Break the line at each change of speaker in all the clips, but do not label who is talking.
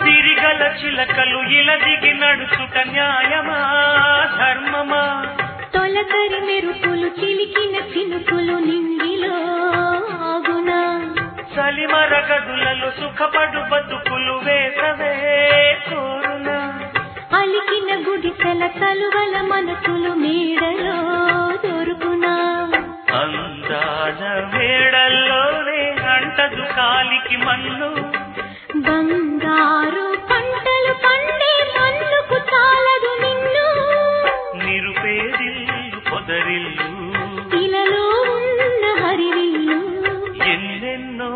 సిరిగల చిలకలు ఇలా దిగి నడుచుట న్యాయమా ధర్మమా
తొలకరి మెరుపులు చిలికిన చినుకులు నింగిలో ఆగునా
చలిమర గదులలో సుఖపడు బతుకులు వేసవే కోరునా
అలికిన గుడిసెల తలువల మనసులు మేడలో దొరుకునా
అందాల వేడల్లోనే అంటదు కాలికి మన్ను
బంగారు పంటలు పండే మన్నుకు చాలదు నిన్ను
నిరుపేదిల్లు పొదరిల్లు
ఇలలో ఉన్న హరివిల్లు
ఎన్నెన్నో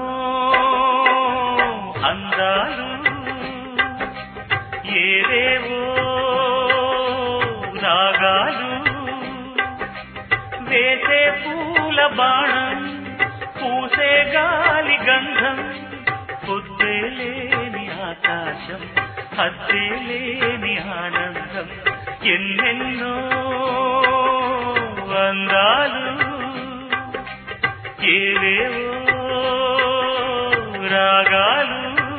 అందాలు ఏవేవో రాగాలు వేసే పూల బాణం పూసే గాలి గంధం పొద్దే లేని ఆకాశం హద్దే లేని ఆనందం ఎన్నెన్నో అందాలు ఏవేవో రాగాలు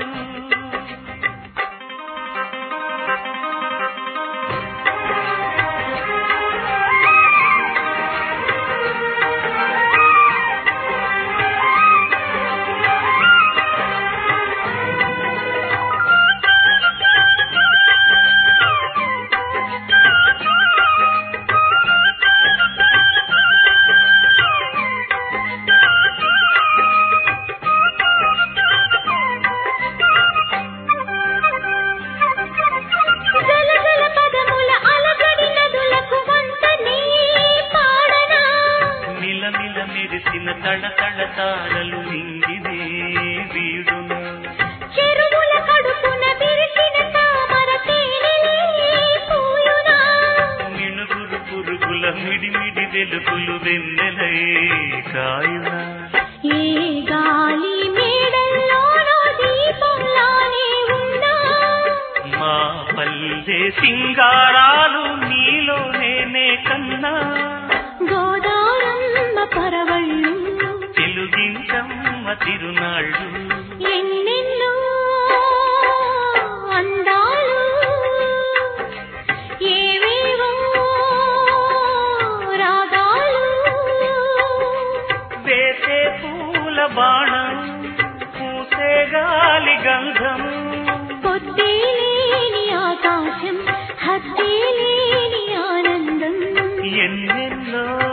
జలజల పదముల అలజడి నదులకు వంతనే పాడనా
మిలమిల మెరిసిన తళ తళ తారలు నింగినే వీడున
చెరువుల కడుపున విరిసిన తామర తేనెలే పూయునా
మిణుగురు పురుగుల మిడిమిడి వెలుగులు వెన్నెలై కాయున
ఏ గాలి మేడల్లోనో దీపంలానే ఉన్నా
మా పల్లె సింగారాలు నీలో నేనే కన్నా
గోదారమ్మ పరవళ్ళు
తెలుగించమ్మ తిరునాళ్ళు
ఎన్నెన్నో అందాలు ఏవేవో రాగాలు
వేసే పూల బాణం పూసే గాలి గంధం
పొద్దేలేని ఆకాశం హద్దేలేని ఆనందం
ఎన్నెన్నో